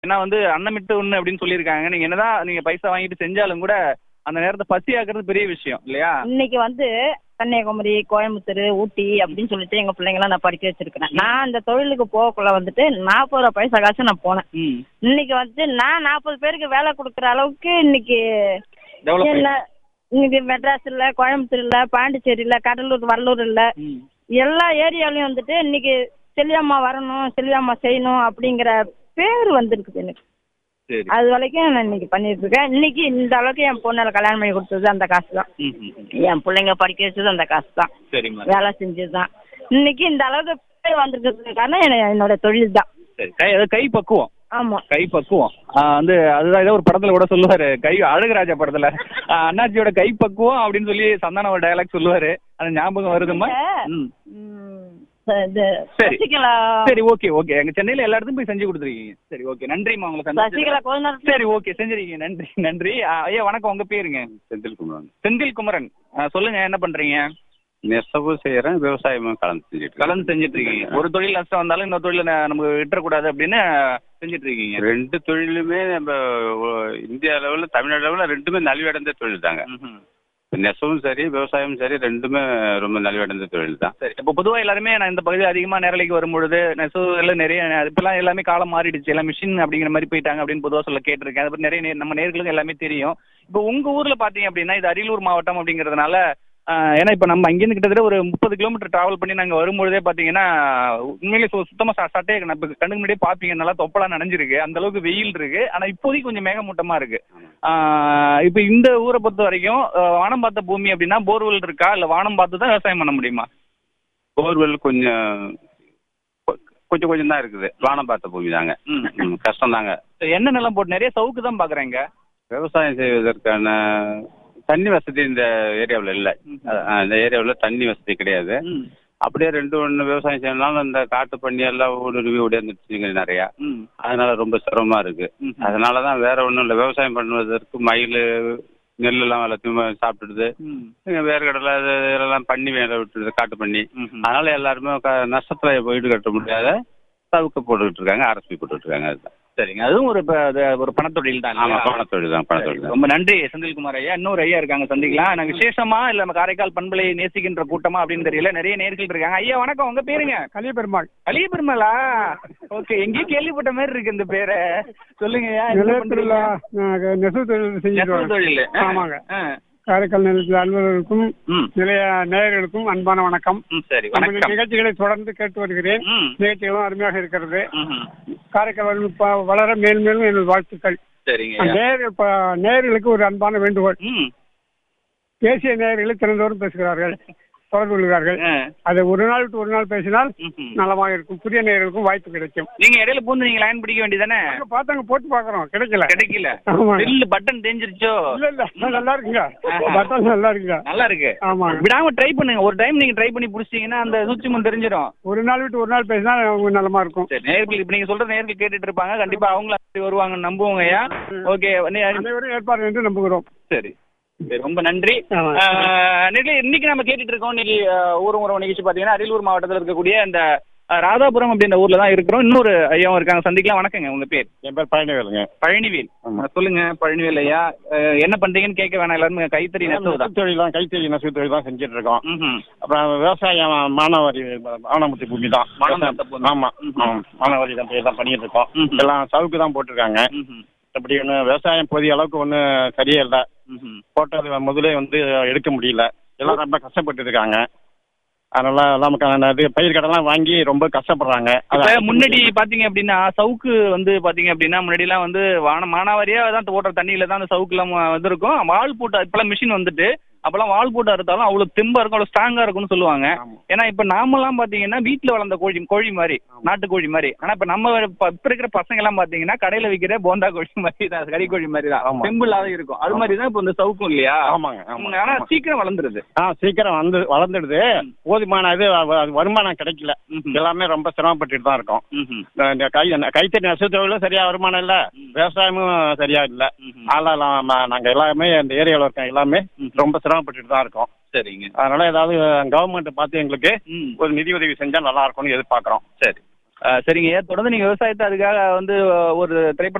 ஏன்னா வந்து அன்னமிட்டு ஒண்ணு அப்படின்னு சொல்லியிருக்காங்க நீங்க என்னதான் நீங்க பைசா வாங்கிட்டு செஞ்சாலும் கூட அந்த நேரத்தை பசி ஆக்குறது பெரிய விஷயம் இல்லையா இன்னைக்கு வந்து கன்னியாகுமரி கோயம்புத்தூர் ஊட்டி அப்படின்னு சொல்லிட்டு எங்க பிள்ளைங்களாம் நான் படிக்க வச்சிருக்கிறேன் நான் இந்த தொழிலுக்கு போகக்குள்ள வந்துட்டு நாற்பது ரூபா பைசா காசு நான் போனேன் ம் இன்னைக்கு வந்து நான் நாற்பது பேருக்கு வேலை கொடுக்குற அளவுக்கு இன்னைக்கு டெவலப் இல்ல இன்னைக்கு மெட்ராஸ் இல்ல கோயம்புத்தூர் இல்ல பாண்டிச்சேரி இல்ல கடலூர் வல்லூர் இல்ல ம் எல்லா ஏரியாலையும் வந்துட்டு இன்னைக்கு செல்வியம்மா வரணும் செல்வியம்மா செய்யணும் அப்படிங்கிற பேர் வந்திருக்குது எனக்கு சரி அது வரைக்கும் நான் இன்னைக்கு பண்ணிட்டு இருக்கேன் இன்னைக்கு இந்த அளவுக்கு என் பொண்ணை கல்யாணம் பண்ணி கொடுத்தது அந்த காசு தான் ம் ம், ம். என் பிள்ளைங்க படிக்க வச்சது அந்த காசு தான் சரிம்மா வேலை செஞ்சது தான் இன்னைக்கு இந்த அளவுக்கு பேர் வந்திருக்கிறதுக்கு காரணம் என்ன- என்னோட தொழில் தான் சரி கை அது கை பக்குவம் ஆமா கை பக்குவம் ஆ, வந்து அதுதான் ஏதோ ஒரு படத்துல கூட சொல்லுவாரு கை அழகுராஜா படத்துல ஆ, அண்ணாச்சியோட கை பக்குவம் அப்படின்னு சொல்லி சந்தான ஒரு டயலாக் சொல்லுவாரு அந்த ஞாபகம் வருதுமா ம் ம், ச- இது சரி. சசிகலா சரி ஓகே ஓகே எங்க சென்னையில எல்லா இடத்துக்கும் போய் செஞ்சு கொடுத்துருக்கீங்க சரி ஓகே நன்றிம்மா உங்களை சந்திச்சதுல. சசிகலா கொஞ்ச நேரம் சரி ஓகே செஞ்சிருக்கீங்க நன்றி நன்றி ஆ, ஐயா வணக்கம் உங்க பேருங்க செந்தில் குமரன் செந்தில் குமரன் ஆ, சொல்லுங்க என்ன பண்றீங்க நெசவு செய்யறேன் விவசாயமும் கலந்து செஞ்சுட்டு இருக்கேன். கலந்து செஞ்சுட்டு இருக்கீங்க ஒரு தொழில் நஷ்டம் வந்தாலும் இன்னொரு தொழில ந- நமக்கு விட்டுறக்கூடாது அப்படின்னு செஞ்சுட்டு இருக்கீங்க ரெண்டு தொழிலுமே நம்ம ஒ- இந்தியா லெவலில் தமிழ்நாடு லெவலில் ரெண்டுமே நலிவடைந்த தொழில் தாங்க ம்ஹும். நெசவும் சரி விவசாயமும் சரி ரெண்டுமே ரொம்ப நலிவடைந்த தொழில் தான் சரி இப்போ பொதுவா எல்லாருமே நான் இந்த பகுதி அதிகமா நேரலைக்கு வரும்பொழுது நெசவுல நிறைய இப்பெல்லாம் எல்லாமே காலம் மாறிடுச்சு எல்லாம் மிஷின் அப்படிங்கிற மாதிரி போயிட்டாங்க அப்படின்னு பொதுவா சொல்ல கேட்டிருக்கேன் அது பத்தி நிறைய நே- நம்ம நேர்களுக்கு எல்லாமே தெரியும் இப்போ உங்க ஊர்ல பாத்தீங்க அப்படின்னா இது அரியலூர் மாவட்டம் அப்படிங்கறதுனால ஆஹ், ஏன்னா இப்போ நம்ம அங்கேருந்து கிட்டத்தட்ட ஒரு முப்பது கிலோமீட்டர் டிராவல் பண்ணி நாங்கள் வரும்பொழுதே பார்த்தீங்கன்னா உண்மையிலே சு சுத்தமாக ச சட்டையை நான் இப்போ கண்ணுக்கு முன்னாடியே பார்ப்பீங்க நல்லா தொப்பலாம் நனைஞ்சிருக்கு அந்த அளவுக்கு வெயில் இருக்கு ஆனால் இப்போதைக்கு கொஞ்சம் மேகமூட்டமாக இருக்கு இப்போ இந்த ஊரை பொறுத்த வரைக்கும் ஆஹ், வானம் பார்த்த பூமி அப்படின்னா போர்வெல் இருக்கா இல்லை வானம் பார்த்து தான் விவசாயம் பண்ண முடியுமா போர்வெல் கொஞ்சம் கொ- கொஞ்சம் கொஞ்சம் தான் இருக்குது வானம் பார்த்த பூமி தாங்க ம். ம், கஷ்டம் தாங்க சரி, என்ன நிலம் போட்டு நிறைய சவுக்கு தான் பாக்குறேங்க விவசாயம் செய்வதற்கான தண்ணி வசதி இந்த ஏரியாவில் இல்லை இந்த ஏரியாவில் தண்ணி வசதி கிடையாது அப்படியே ரெண்டு ஒன்று விவசாயம் செய்யணும்னாலும் இந்த காட்டு பண்ணி எல்லாம் ஊடுருவி ஓடியாந்துருச்சுங்க நிறையா ம் அதனால ரொம்ப சிரமமா இருக்கு ம். அதனால தான் வேற ஒன்றும் இல்லை விவசாயம் பண்ணுவதற்கு மயில் நெல் எல்லாம் எல்லாத்தையும் சாப்பிட்டுடுது ம் இங்க வேர்க்கடலை இது இதெல்லாம் பண்ணி வேலை விட்டுருது காட்டு பண்ணி ம்ஹும். அதனால எல்லாருமே க- நஷ்டத்துல போயிட்டு கட்ட முடியாத சவுக்கு போட்டுக்கிட்டு இருக்காங்க அரசு போட்டுக்கிட்டு இருக்காங்க அதுதான் சரிங்க அதுவும் ஒரு ப- அது ஒரு பணத்தொழில் தான் ஆமா இல்லையா? பணத்தொழில் தான் பணத்தொழில் தான் ரொம்ப நன்றி செந்தில்குமார் ஐயா இன்னொரு ஐயா இருக்காங்க சந்திக்கலாம் நான் விசேஷமா இல்ல நம்ம காரைக்கால் பண்பலை நேசிக்கின்ற கூட்டமா அப்படின்னு தெரியல நிறைய நேர்கள் இருக்காங்க ஐயா வணக்கம் உங்க பேருங்க கலிய பெருமாள் அலிய பெருமாளா ஓகே எங்கேயும் கேள்விப்பட்ட மாதிரி இருக்கு இந்த பேரை சொல்லுங்க ஐயா என்ன நிலையத்தில் பண்றீங்க? நெசவு தொழில் செஞ்சுட்டு நெசவு வரோம். தொழில் ஆ. ஆமாங்க. ஆ. காரைக்கால் நிலையத்தில் அலுவலருக்கும் ம் நிலைய நேயர்களுக்கும் அன்பான வணக்கம் ம், சரி உங்களுடைய வணக்கம் நிகழ்ச்சிகளை தொடர்ந்து கேட்டு வருகிறேன் ம் நிகழ்ச்சிகளும் அருமையாக இருக்கிறது ம்ஹும். காரைக்கால் வளர்ந்து ப- வளர மேல் மேலும் எனது வாழ்த்துக்கள் சரிங்க ஐயா. நேர் இப்ப நேயர்களுக்கு ஒரு அன்பான வேண்டுகோள் ம் தேசிய நேயர்களை திறந்தோறும் பேசுகிறார்கள் தொடர்பு கொள்கிறார்கள் ஆ. அதை ஒரு நாள் விட்டு ஒரு நாள் பேசினால் ம்ஹும். நலமாக இருக்கும் புதிய நேயர்களுக்கும் வாய்ப்பு கிடைக்கும் நீங்க இடையில பூந்து நீங்க லைன் பிடிக்க வேண்டியதானே நாங்க பார்த்தாங்க போட்டு பாக்குறோம் கிடைக்கல கிடைக்கல ஆமாங்க. செல்லு பட்டன் தெரிஞ்சிருச்சோ இல்ல இல்ல நல்லா இருக்குங்க ஆஹா. பட்டன் நல்லா இருக்குங்க நல்லா இருக்கு ஆமாங்க விடாம ட்ரை பண்ணுங்க ஒரு டைம் நீங்க ட்ரை பண்ணி புடிச்சிட்டீங்கன்னா அந்த சூட்சுமம் தெரிஞ்சிடும் ஒரு நாள் விட்டு ஒரு நாள் பேசினா அவங்க நலமா இருக்கும் சரி நேர்கள் இப்ப நீங்க சொல்ற நேர்கள் கேட்டுட்டு இருப்பாங்க கண்டிப்பா அவங்களும் அப்படி வருவாங்க நம்புவோங்க ஐயா ஓகே அனைவரும் ஏற்பாடு என்று நம்புகிறோம் சரி சரி ரொம்ப நன்றி ஆமா. ஆஹ், நேர்களே, இன்னைக்கு நம்ம கேட்டுட்டு இருக்கோம் இன்னைக்கு ஆஹ், ஊரும் உறவு நிகழ்ச்சி பாத்தீங்கன்னா அரியலூர் மாவட்டத்தில் இருக்கக்கூடிய இந்த ஆஹ், ராதாபுரம் அப்படின்ற ஊர்ல தான் இருக்கிறோம் இன்னொரு ஐயாவும் இருக்காங்க சந்திக்கலாம் வணக்கங்க உங்க பேர் என் பேர் பழனிவேலுங்க பழனிவேல் ஆமா. சொல்லுங்க பழனிவேல் ஐயா ஆஹ், என்ன பண்றீங்கன்னு கேட்க வேணாம் எல்லாரும் கைத்தறி நெசவு தான் தொழில் தான் கைத்தறி நெசவு தொழில் தான் செஞ்சுட்டு இருக்கோம் ம்ஹும். அப்புறம் விவசாயம் மானாவாரி மானாமத்தி பூமி தான் மானாவாரி பூமி. ஆமா ஆமா. மானாவாரி தான் பயிர் தான் பண்ணிட்டு இருக்கோம் ம்ஹும். எல்லாம் சவுக்கு தான் போட்டிருக்காங்க ம்ஹும். அப்படி ஒன்று விவசாயம் போதிய அளவுக்கு ஒன்றும் சரியே இல்லை ம்ஹும். போட்டது முதலே வந்து எடுக்க முடியல எல்லாம் ரொம்ப கஷ்டப்பட்டு இருக்காங்க அதனால நமக்கு அது பயிர் கடன்லாம் வாங்கி ரொம்ப கஷ்டப்படுறாங்க இப்ப அது முன்னாடி பாத்தீங்க அப்படின்னா சவுக்கு வந்து பாத்தீங்க அப்படின்னா முன்னாடி எல்லாம் வந்து வான மானாவாரியா தான் ஓட்டுற தண்ணியில தான் அந்த சவுக்கு எல்லாம் வந்து இருக்கும் வால் போட்டு இப்பெல்லாம் மிஷின் வந்துட்டு அப்பெல்லாம் வால் போட்டு அறுத்தாலும் அவ்வளவு தெம்பா இருக்கும் அவ்வளவு ஸ்ட்ராங்கா இருக்கும்னு சொல்லுவாங்க ஆமா. ஏன்னா இப்ப நாமெல்லாம் பாத்தீங்கன்னா வீட்டுல வளர்ந்த கோழி கோழி மாதிரி நாட்டு கோழி மாதிரி ஆனா இப்ப நம்ம இப்ப இப்ப இருக்கிற பசங்க எல்லாம் பாத்தீங்கன்னா கடையில விக்கிற போண்டா கோழி மாதிரி தான் கறி கோழி மாதிரி தான் ஆமா. தெம்பு இல்லாத இருக்கும் அது மாதிரி தான் இப்ப இந்த சவுக்கும் இல்லையா ஆமாங்க ஆமாங்க ஆனா ஆமா. சீக்கிரம் வளர்ந்துருது ஆ சீக்கிரம் வந்து வளர்ந்துடுது போதுமான இது வ- வ- வருமானம் கிடைக்கல ம்ஹும். எல்லாமே ரொம்ப சிரமப்பட்டுட்டு தான் இருக்கோம் ம்ஹும். இந்த- இந்த கை இந்த கைத்தறி நெசவு தொழிலும் சரியா வருமானம் இல்ல விவசாயமும் சரியா இல்ல ம்ஹும். அதனால நாங்க எல்லாமே இந்த ஏரியாவில் இருக்க எல்லாமே ரொம்ப சிரமப்பட்டுட்டு தான் இருக்கோம் சரிங்க அதனால ஏதாவது கவர்மெண்ட் பார்த்து எங்களுக்கு ம் ஒரு நிதி உதவி செஞ்சா நல்லா இருக்கும்னு எதிர்பார்க்கறோம் சரி அஹ், சரிங்க தொடர்ந்து நீங்க விவசாயத்தை அதுக்காக வந்து ஒரு திரைப்பட